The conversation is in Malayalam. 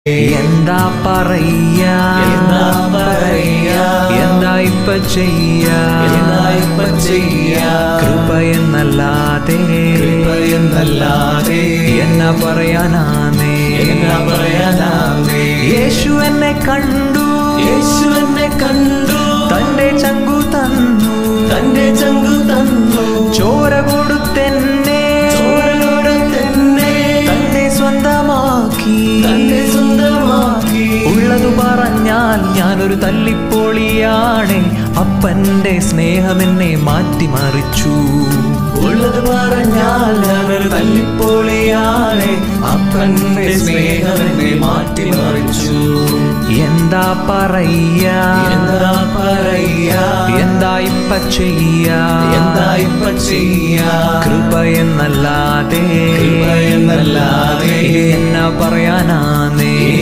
എന്താ പറയാ എന്താ പറയാ? എന്താ ഇപ്പ ചെയ്യാ എന്താ ഇപ്പ ചെയ്യാ? കൃപ എന്നല്ലാതെ എന്നല്ലാതെ എന്നാ പറയാനാന്നേ എന്നാ പറയാനാന്നേ? യേശു എന്നെ കണ്ടു യേശു എന്നെ കണ്ടു തന്റെ ചങ്കു തന്നു തന്റെ ചങ്കു തന്നു ചോര കൊടുത്തെന്നെ ചോരയോടെ തന്നെ തന്നെ സ്വന്തമാക്കി തന്നെ സ്വന്തമാക്കി ഉള്ളതു പറഞ്ഞാൽ ഞാനൊരു തല്ലിപ്പൊളിയാണ് അപ്പന്റെ സ്നേഹം എന്നെ മാറ്റിമറിച്ചു ഉള്ളത് പറഞ്ഞാൽ ഞാനൊരു തല്ലിപ്പൊളിയാണ് അപ്പന്റെ സ്നേഹം എന്നെ മാറ്റിമറിച്ചു എന്താ പറയാ എന്താ പറയാ എന്താ ഇപ്പ ചെയ്യാ എന്താ ഇപ്പ ചെയ്യാ കൃപ എന്നല്ലാതെ കൃപ എന്നല്ലാതെ എന്നാ പറയാനാന്നേ